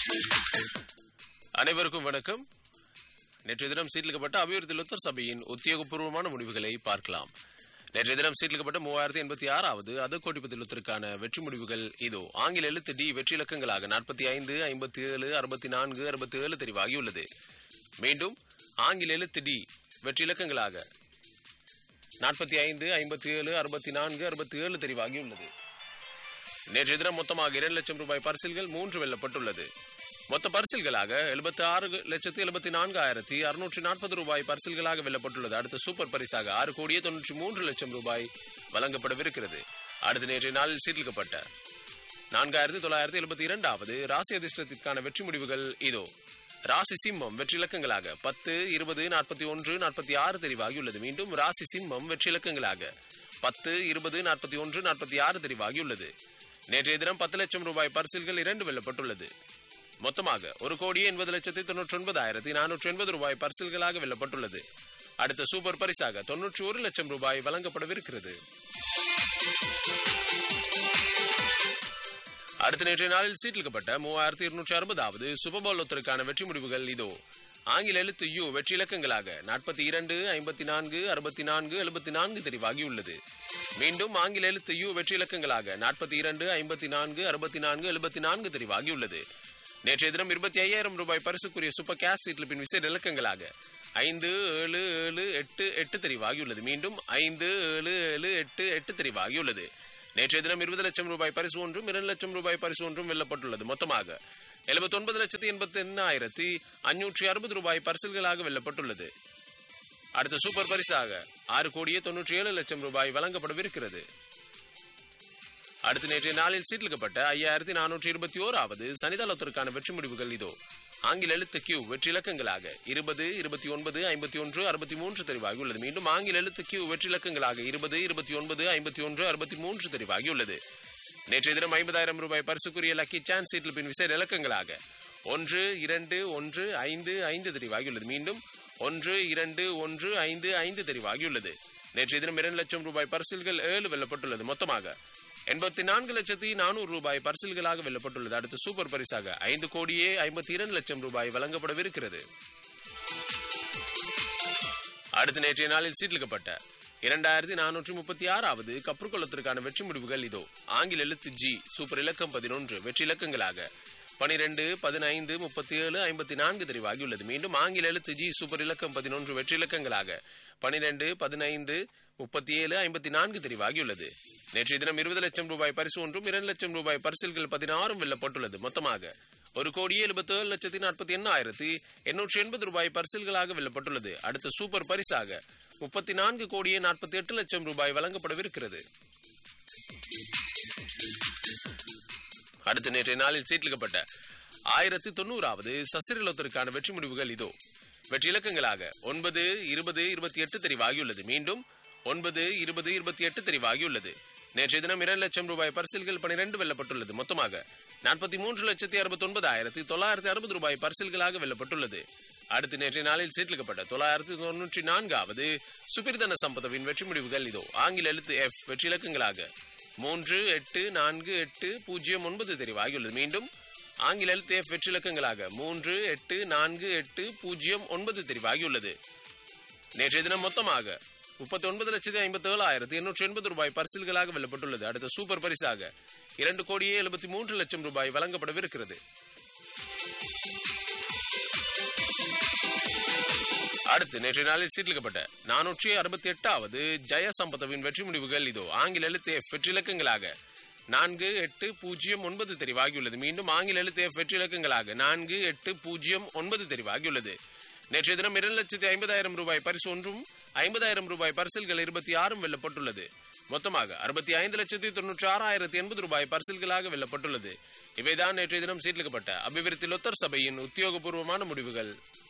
அனைவருக்கும் வணக்கம் நேற்றைய தினம் சீர்லிக்கப்பட்ட அபிவிருத்தி லுத்தர் சபையின் உத்தியோகபூர்வமான முடிவுகளை பார்க்கலாம் நேற்றைய தினம் சீர்லிக்கப்பட்ட மூவாயிரத்தி எண்பத்தி ஆறாவது அது கோடிப்பதி லுத்தருக்கான வெற்றி முடிவுகள் இதோ ஆங்கில எழுத்து டி வெற்றி இலக்கங்களாக நாற்பத்தி ஐந்து ஐம்பத்தி ஏழு அறுபத்தி நான்கு அறுபத்தி ஏழு தெரிவாகியுள்ளது மீண்டும் ஆங்கில எழுத்து டி வெற்றி இலக்கங்களாக நாற்பத்தி ஐந்து ஐம்பத்தி ஏழு அறுபத்தி நான்கு அறுபத்தி ஏழு தெரிவாகியுள்ளது நேற்றைய தினம் மொத்தமாக இரண்டு லட்சம் ரூபாய் பரிசில்கள் மூன்று வெல்லப்பட்டுள்ளது மொத்த பரிசில்களாக எழுபத்தி ஆறு லட்சத்து எழுபத்தி நான்காயிரத்தி அறுநூற்றி நாற்பது ரூபாய் பரிசில்களாக வெல்லப்பட்டுள்ளது அடுத்த சூப்பர் பரிசாக ஆறு கோடியே தொன்னூற்றி மூன்று லட்சம் ரூபாய் வழங்கப்படவிருக்கிறது அடுத்த நேற்றைய நாளில் சீர்லிக்கப்பட்ட நான்காயிரத்தி தொள்ளாயிரத்தி எழுபத்தி இரண்டாவது ராசி அதிர்ஷ்டத்திற்கான வெற்றி முடிவுகள் இதோ ராசி சிம்மம் வெற்றி இலக்கங்களாக பத்து இருபது நாற்பத்தி ஒன்று நாற்பத்தி ஆறு தெரிவாகியுள்ளது மீண்டும் ராசி சிம்மம் வெற்றி இலக்கங்களாக பத்து இருபது நாற்பத்தி ஒன்று நாற்பத்தி ஆறு தெரிவாகியுள்ளது நேற்றைய தினம் பத்து லட்சம் ரூபாய் பரிசில்கள் இரண்டு வெல்லப்பட்டுள்ளது மொத்தமாக ஒரு கோடியே எண்பது லட்சத்தி தொன்னூற்றி ஒன்பதாயிரத்தி நானூற்றி எண்பது ரூபாய் பரிசில்களாக வெல்லப்பட்டுள்ளது அடுத்த சூப்பர் பரிசாக தொன்னூற்றி ஒரு லட்சம் ரூபாய் வழங்கப்படவிருக்கிறது அடுத்த நேற்றைய நாளில் சீட்டிலிக்கப்பட்ட மூவாயிரத்தி இருநூற்றி அறுபதாவது சுபபோல் ஒத்தருக்கான வெற்றி முடிவுகள் இதோ ஆங்கில எழுத்து யு வெற்றி இலக்கங்களாக நாற்பத்தி இரண்டு ஐம்பத்தி நான்கு அறுபத்தி நான்கு எழுபத்தி நான்கு தெரிவாகியுள்ளது மீண்டும் ஆங்கில எழுத்து யு வெற்றி இலக்கங்களாக நாற்பத்தி இரண்டு ஐம்பத்தி நான்கு அறுபத்தி நான்கு எழுபத்தி நான்கு தெரிவாகியுள்ளது நேற்றைய தினம் இருபத்தி ஐயாயிரம் ரூபாய் பரிசுக்குரிய சூப்பர் கேஷ் சீட்டில் பின் விசேட இலக்கங்களாக ஐந்து ஏழு ஏழு எட்டு எட்டு தெரிவாகியுள்ளது மீண்டும் ஐந்து ஏழு ஏழு எட்டு எட்டு தெரிவாகியுள்ளது நேற்றைய தினம் இருபது லட்சம் ரூபாய் பரிசு ஒன்றும் இரண்டு லட்சம் ரூபாய் பரிசு ஒன்றும் வெல்லப்பட்டுள்ளது மொத்தமாக எழுபத்தி ஒன்பது லட்சத்தி எண்பத்தி எண்ணாயிரத்தி அஞ்சூற்றி அறுபது ரூபாய் பரிசில்களாக வெல்லப்பட்டுள்ளது அடுத்த சூப்பர் பரிசாக ஆறு கோடியே தொன்னூற்றி ஏழு லட்சம் ரூபாய் வழங்கப்படவிருக்கிறது அடுத்த நேற்றைய நாளில் சீட்டிலிக்கப்பட்ட ஐயாயிரத்தி நானூற்றி இருபத்தி ஓராவது சனிதளத்திற்கான வெற்றி முடிவுகள் இதோ ஆங்கில எழுத்து கியூ வெற்றி இலக்கங்களாக இருபது இருபத்தி ஒன்பது ஐம்பத்தி ஒன்று அறுபத்தி மூன்று தெரிவாகியுள்ளது மீண்டும் ஆங்கில எழுத்து கியூ வெற்றி இலக்கங்களாக இருபது இருபத்தி ஒன்பது ஐம்பத்தி ஒன்று அறுபத்தி மூன்று தெரிவாகியுள்ளது நேற்றைய தினம் ஐம்பதாயிரம் ரூபாய் பரிசுக்குரிய லக்கி சான்ஸ் சீட்டில் பின் விசேட இலக்கங்களாக ஒன்று இரண்டு ஒன்று ஐந்து ஐந்து தெரிவாகியுள்ளது மீண்டும் ஒன்று இரண்டு ஒன்று ஐந்து ஐந்து தெரிவாகியுள்ளது நேற்றைய தினம் இரண்டு லட்சம் ரூபாய் பரிசில்கள் ஏழு வெல்லப்பட்டுள்ளது மொத்தமாக எண்பத்தி நான்கு லட்சத்தி நானூறு ரூபாய் பரிசில்களாக வெல்லப்பட்டுள்ளது அடுத்து சூப்பர் பரிசாக ஐந்து கோடியே ஐம்பத்தி இரண்டு லட்சம் ரூபாய் வழங்கப்படவிருக்கிறது அடுத்த நேற்றைய நாளில் சீட்டிலிக்கப்பட்ட இரண்டாயிரத்தி நானூற்றி முப்பத்தி ஆறாவது கப்ருக்கொள்ளத்திற்கான வெற்றி முடிவுகள் இதோ ஆங்கில எழுத்து ஜி சூப்பர் இலக்கம் பதினொன்று வெற்றி இலக்கங்களாக பனிரெண்டு பதினைந்து முப்பத்தி ஏழு ஐம்பத்தி நான்கு தெரிவாகியுள்ளது மீண்டும் ஆங்கில எழுத்து ஜி சூப்பர் இலக்கம் பதினொன்று வெற்றி இலக்கங்களாக பனிரெண்டு பதினைந்து முப்பத்தி ஏழு ஐம்பத்தி நான்கு தெரிவாகியுள்ளது நேற்றைய தினம் இருபது லட்சம் ரூபாய் பரிசு ஒன்றும் இரண்டு லட்சம் ரூபாய் பரிசில்கள் பதினாறும் வெல்லப்பட்டுள்ளது மொத்தமாக ஒரு கோடியே எழுபத்தி ஏழு லட்சத்தி நாற்பத்தி எண்ணாயிரத்தி எண்ணூற்றி எண்பது ரூபாய் பரிசில்களாக வெல்லப்பட்டுள்ளது அடுத்த சூப்பர் பரிசாக முப்பத்தி நான்கு கோடியே நாற்பத்தி எட்டு லட்சம் ரூபாய் வழங்கப்படவிருக்கிறது அடுத்த நேற்றைய நாளில் சீட்டிலிக்கப்பட்ட ஆயிரத்தி தொண்ணூறாவது சசிரலத்திற்கான வெற்றி முடிவுகள் இதோ வெற்றி இலக்கங்களாக ஒன்பது இருபது இருபத்தி எட்டு தெரிவாகியுள்ளது மீண்டும் ஒன்பது இருபது இருபத்தி எட்டு தெரிவாகியுள்ளது நேற்றைய தினம் இரண்டு லட்சம் ரூபாய் பரிசில்கள் பனிரெண்டு வெல்லப்பட்டுள்ளது மொத்தமாக நாற்பத்தி மூன்று லட்சத்தி அறுபத்தி ஒன்பதாயிரத்தி தொள்ளாயிரத்தி அறுபது ரூபாய் பரிசில்களாக வெல்லப்பட்டுள்ளது அடுத்து நேற்றைய நாளில் சீட்டிலிக்கப்பட்ட தொள்ளாயிரத்தி தொன்னூற்றி நான்காவது சுபிர்தன சம்பதவின் வெற்றி முடிவுகள் இதோ ஆங்கில எழுத்து எஃப் வெற்றி இலக்கங்களாக மூன்று எட்டு நான்கு எட்டு பூஜ்ஜியம் ஒன்பது தெரிவாகியுள்ளது மீண்டும் ஆங்கில எழுத்து எஃப் வெற்றி இலக்கங்களாக மூன்று எட்டு நான்கு எட்டு பூஜ்ஜியம் ஒன்பது தெரிவாகியுள்ளது நேற்றைய தினம் மொத்தமாக முப்பத்தி ஒன்பது லட்சத்தி ஐம்பத்தி ஏழாயிரத்தி எண்ணூற்றி எண்பது ரூபாய் பரிசில்களாக வெல்லப்பட்டுள்ளது அடுத்த சூப்பர் பரிசாக இரண்டு கோடியே எழுபத்தி மூன்று லட்சம் ரூபாய் வழங்கப்படவிருக்கிறது அடுத்து நேற்றைய நாளில் சீட்டிலிக்கப்பட்ட நானூற்றி அறுபத்தி எட்டாவது ஜெய சம்பதவின் வெற்றி முடிவுகள் இதோ ஆங்கில எழுத்து எஃப் வெற்றி இலக்கங்களாக நான்கு எட்டு பூஜ்ஜியம் ஒன்பது தெரிவாகியுள்ளது மீண்டும் ஆங்கில எழுத்து எஃப் வெற்றி இலக்கங்களாக நான்கு எட்டு பூஜ்ஜியம் ஒன்பது தெரிவாகியுள்ளது நேற்றைய தினம் இரண்டு லட்சத்தி ஐம்பதாயிரம் ரூபாய் பரிசு ஒன்றும் ஐம்பதாயிரம் ரூபாய் பரிசில்கள் இருபத்தி ஆறும் வெல்லப்பட்டுள்ளது மொத்தமாக அறுபத்தி ஐந்து லட்சத்தி தொன்னூற்றி ஆறாயிரத்தி எண்பது ரூபாய் பரிசில்களாக வெல்லப்பட்டுள்ளது இவைதான் நேற்றைய தினம் சீட்டிலிக்கப்பட்ட அபிவிருத்தி லொத்தர் சபையின் உத்தியோகபூர்வமான முடிவுகள்